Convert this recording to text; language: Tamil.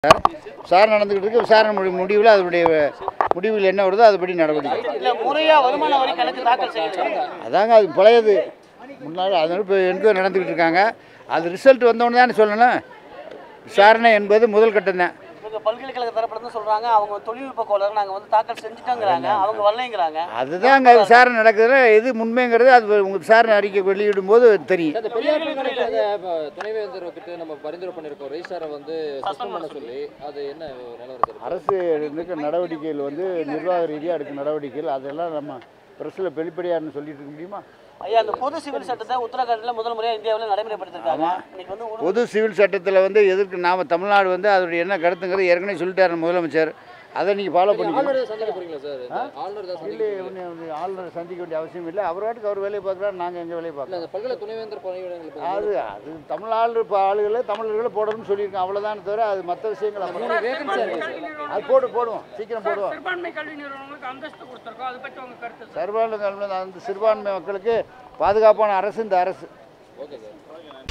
விசாரணை நடந்துக்கிட்டு இருக்கு விசாரணை முடி முடிவில் அதனுடைய முடிவில் என்ன வருதோ அதுபடி நடவடிக்கை இல்ல முறையா வருமான வரி கணக்கு தாக்கல் செய்யணும் அதாங்க அது பழையது முன்னாடி அதனால இப்போ என்கொயரி நடந்துக்கிட்டு இருக்காங்க அது ரிசல்ட் வந்தோடனே தானே சொல்லணும் விசாரணை என்பது முதல் கட்டம் தான் இவங்க பல்கலைக்கழக தரப்புல இருந்து சொல்றாங்க அவங்க தொழில்நுட்ப கோளாறு நாங்க வந்து தாக்கல் செஞ்சுட்டோங்கிறாங்க அவங்க வரலைங்கிறாங்க அதுதான் அங்கே விசாரணை நடக்குதுல எது உண்மைங்கிறது அது உங்கள் விசாரணை அறிக்கை வெளியிடும் போது தெரியும் அந்த பெரியார் பல்கலைக்கழக ப- துணைவேந்தர் கிட்ட நம்ம பரிந்துரை பண்ணியிருக்கோம் ரெஜிஸ்டாரை வந்து சஸ்பெண்ட் பண்ண சொல்லி அது என்ன நிலவரம் சார் அரசு எடுக்க நடவடிக்கைகள் வந்து நிர்வாக ரீதியாக எடுக்க நடவடிக்கைகள் அதெல்லாம் நம்ம பிரஸில் வெளிப்படையாருன்னு சொல்லிட்டு இருக்க முடியுமா ஐயா அந்த பொது சிவில் சட்டத்தை உத்தரகாண்ட்ல முதல் முறையா இந்தியாவில் நடைமுறைப்படுத்திருக்காங்க இன்னைக்கு வந்து ஒரு பொது சிவில் சட்டத்தில் வந்து எதற்கு நாம் தமிழ்நாடு வந்து அதோடைய என்ன கருத்துங்கிறது ஏற்கனவே சொல்லிட்டாரு முதலமைச்சர் அதை நீங்கள் ஃபாலோ பண்ணிக்கணும் ஆளுநர் தான் சந்திக்க போறீங்களா சார் இந்த ஆளுநர் தான் இல்லை சந்திக்க போறீங்களா? இவனை ஆளுநரை சந்திக்க வேண்டிய அவசியம் இல்லை அவர் வாட்டுக்கு அவர் வேலையை பார்க்குறாரு நாங்கள் எங்கள் வேலையை இல்ல பார்க்குறோம் அந்த பல்கலை துணைவேந்தர் பணியிடங்களுக்கு அது அது தமிழ் ஆளு இப்போ ஆளுகளை தமிழர்களை போடணும்னு சொல்லியிருக்கோம் அவ்வளோதான் தவிர அது மற்ற விஷயங்கள் அப்புறம் வேகன்சி இருக்கு சார் அது போடு போடுவோம் சீக்கிரம் போடுவோம் சிறுபான்மை கல்வி நிறுவனங்களுக்கு அந்தஸ்து கொடுத்துருக்கோம் அதை பற்றி உங்க கருத்து சார் சிறுபான்மை அந்த சிறுபான்மை மக்களுக்கு பாதுகாப்பான அரசு இந்த அரசு ஓகே சார்